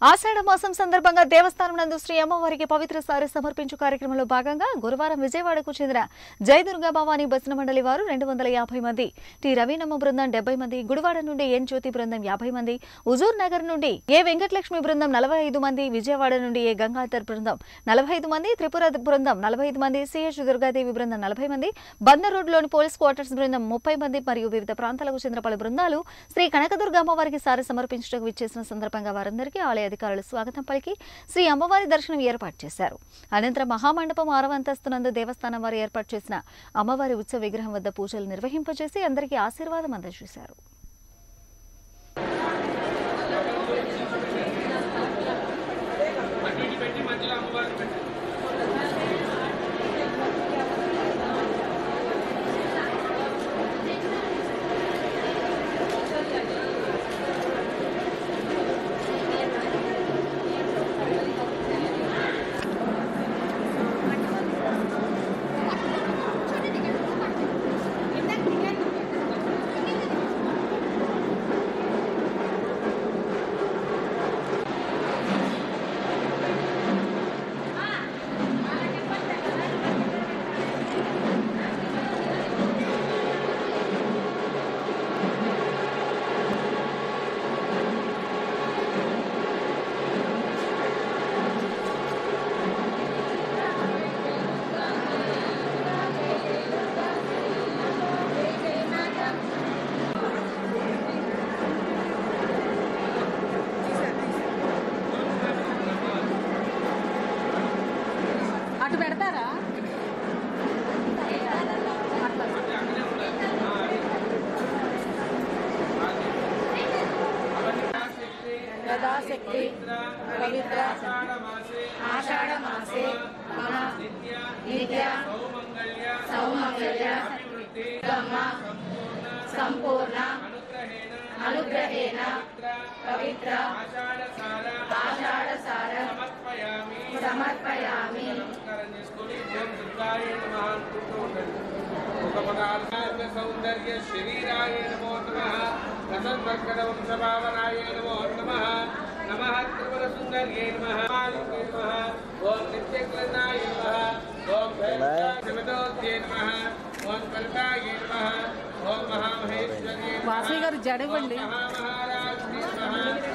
ఆషాఢ మాసం సందర్భంగా దేవస్థానం నందు శ్రీ అమ్మవారికి పవిత్ర సారి సమర్పించు కార్యక్రమంలో భాగంగా గురువారం విజయవాడకు చెందిన జయదుర్గా భవానీ భజన మండలి వారు రెండు వందల యాభై మంది టి రవీనమ్మ బృందం డెబ్బై మంది గుడివాడ నుండి ఎన్ జ్యోతి బృందం యాభై మంది హుజూర్ నగర్ నుండి ఏ వెంకటలక్ష్మి బృందం నలభై ఐదు మంది విజయవాడ నుండి ఏ గంగాధర్ బృందం నలభై ఐదు మంది త్రిపుర బృందం నలభై ఐదు మంది సిహెచ్ దుర్గాదేవి బృందం నలభై మంది బందర్ రోడ్లోని పోలీస్ క్వార్టర్స్ బృందం ముప్పై మంది మరియు వివిధ ప్రాంతాలకు చెందిన పలు బృందాలు శ్రీ కనకదుర్గ అమ్మవారికి సారి సమర్పించడానికి విచ్చేసిన సందర్భంగా వారందరికీ ఆలయ అధికారులు స్వాగతం పలికి శ్రీ అమ్మవారి దర్శనం ఏర్పాటు చేశారు అనంతరం మహామండపం ఆరవ అంతస్తునందు దేవస్థానం వారు ఏర్పాటు చేసిన అమ్మవారి ఉత్సవ విగ్రహం వద్ద పూజలు నిర్వహింపజేసి అందరికీ ఆశీర్వాదం అందజేశారు అటు పెడతారా యథాశక్తి పవిత్ర ఆషాఢ మాసే మమ నిత్య సౌమంగళ్య గమ్మ సంపూర్ణ అనుగ్రహేణ పవిత్ర ఆషాఢ సార సమర్పయామి సౌందర్య శరీరాయ నమో నమ రసన్వర్గణ వంశభావనాయ నమో నమ నమ త్రిపుర సుందర్యే నమ మాలికే నమ ఓం నిత్యక్లనాయ నమ ఓం భైరవోద్యే నమ ఓం కల్పాయ నమ ఓం మహామహేశ్వర్యే నమః. వాసవి గారు జడవండి ఓం మహామహారాజ్ఞే నమః